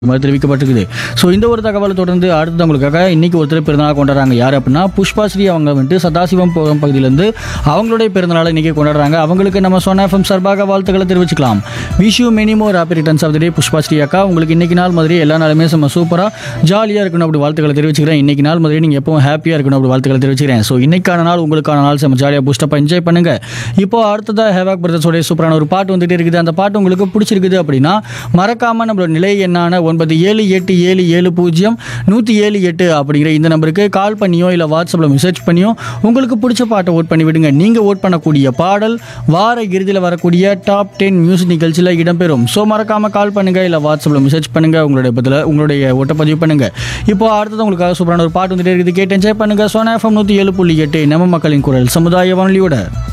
மாதிரி தெரிவிக்கப்பட்டிருக்குது ஸோ இந்த ஒரு தகவலை தொடர்ந்து அடுத்து உங்களுக்காக இன்னைக்கு ஒருத்தர் பிறந்தநாள் கொண்டாடுறாங்க யார் அப்படின்னா புஷ்பாஸ்ரீ அவங்க வந்துட்டு சதாசிவம் போகம் பகுதியிலேருந்து அவங்களுடைய பிறந்தநாளை இன்னைக்கு கொண்டாடுறாங்க அவங்களுக்கு நம்ம சொன்ன எஃப்எம் சார்பாக வாழ்த்துக்களை தெரிவிச்சுக்கலாம் wish you many more happy returns of the day Pushpasri அக்கா உங்களுக்கு இன்னைக்கு நாள் மாதிரி எல்லா நாளுமே செம்ம சூப்பராக ஜாலியாக இருக்கணும் அப்படி வாழ்த்துக்களை தெரிவிச்சுக்கிறேன் இன்னைக்கு நாள் மாதிரி நீங்கள் எப்பவும் ஹாப்பியாக இருக்கணும் அப்படி வாழ்த்துக்களை தெரிவிச்சுக்கிறேன் ஸோ இன்னைக்கான நாள் உங்களுக்கான நாள் செம்ம ஜாலியாக பூஸ்டப்பாக என்ஜாய் பண்ணுங்க இப்போ அடுத்ததாக ஹேவாக் பிரதர்ஸோடைய சூப்பரான ஒரு பாட்டு வந்துட்டு இருக்குது அந்த பாட்டு உங்களுக்கு பிடிச்சிருக்குது அப்படின்னா மறக்காம நம்மளோட நிலை எண்ணான ஒன்பது ஏழு எட்டு ஏழு ஏழு பூஜ்ஜியம் நூற்றி ஏழு எட்டு அப்படிங்கிற இந்த நம்பருக்கு கால் பண்ணியோ இல்லை வாட்ஸ்அப்பில் மெசேஜ் பண்ணியோ உங்களுக்கு பிடிச்ச பாட்டை ஓட் பண்ணி விடுங்க நீங்கள் ஓட் பண்ணக்கூடிய பாடல் வார இறுதியில் வரக்கூடிய டாப் டென் மியூசிக் நிகழ்ச்சியில் இடம்பெறும் ஸோ மறக்காம கால் பண்ணுங்க இல்லை வாட்ஸ்அப்பில் மெசேஜ் பண்ணுங்க உங்களுடைய பதில் உங்களுடைய ஓட்டை பதிவு பண்ணுங்க இப்போ அடுத்தது உங்களுக்காக சூப்பரான ஒரு பாட்டு வந்துட்டு இருக்குது கேட்டு என்ஜாய் பண்ணுங்க சோனா எஃப்எம் நூற்றி ஏழு புள்ளி எட்டு நம்ம மக்களின் குரல் சமுதாய வானொலியோட